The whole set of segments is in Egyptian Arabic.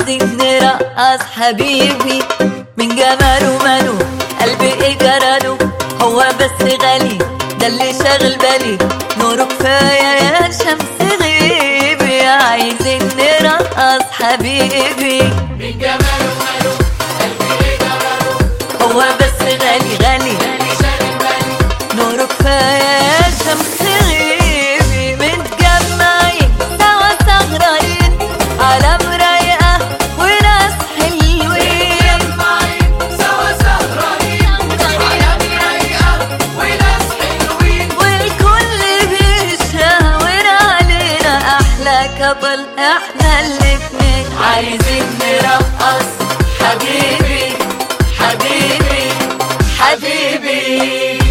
عايزين نرقص حبيبي من جماله ماله قلبي ايه جراله هو بس غالي ده اللي شاغل بالي نوره كفايه يا شمس غيبي عايزين نرقص حبيبي من جماله ماله قلبي ايه جراله هو بس غالي غالي اللي شاغل بالي نوره كفايه يا شمس غيبي متجمعين سوا سهرانين على مرايقه وناس حلوين معين سوا سهرانين على رايقة وناس حلوين والكل بيشاور علينا احلى كبل احنا الاتنين عايزين نرقص حبيبي حبيبي حبيبي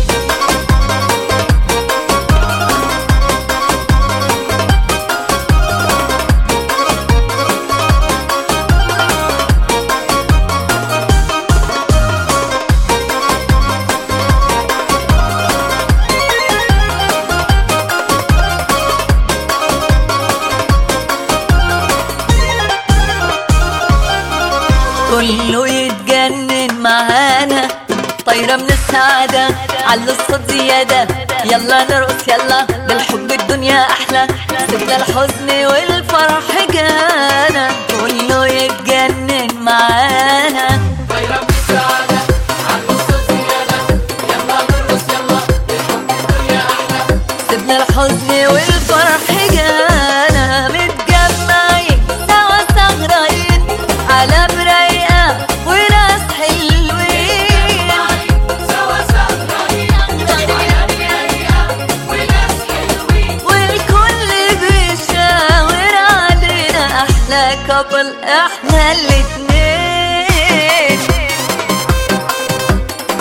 كله يتجنن معانا طايرة من السعادة على الصوت زيادة يلا نرقص يلا بالحب الدنيا أحلى سيبنا الحزن والفرح جانا كله يتجنن معانا طايرة من السعادة عالنص زيادة يلا نرقص يلا الحب الدنيا أحلى سيبنا الحزن والفرح جانا متجمعين سوا سهرانين على مرايقة وناس حلوين سوا سهرانين على رايقة وناس حلوين والكل بيشاور علينا احلى كابل احنا الاتنين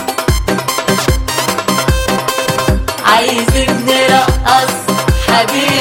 عايزين نرقص حبيبي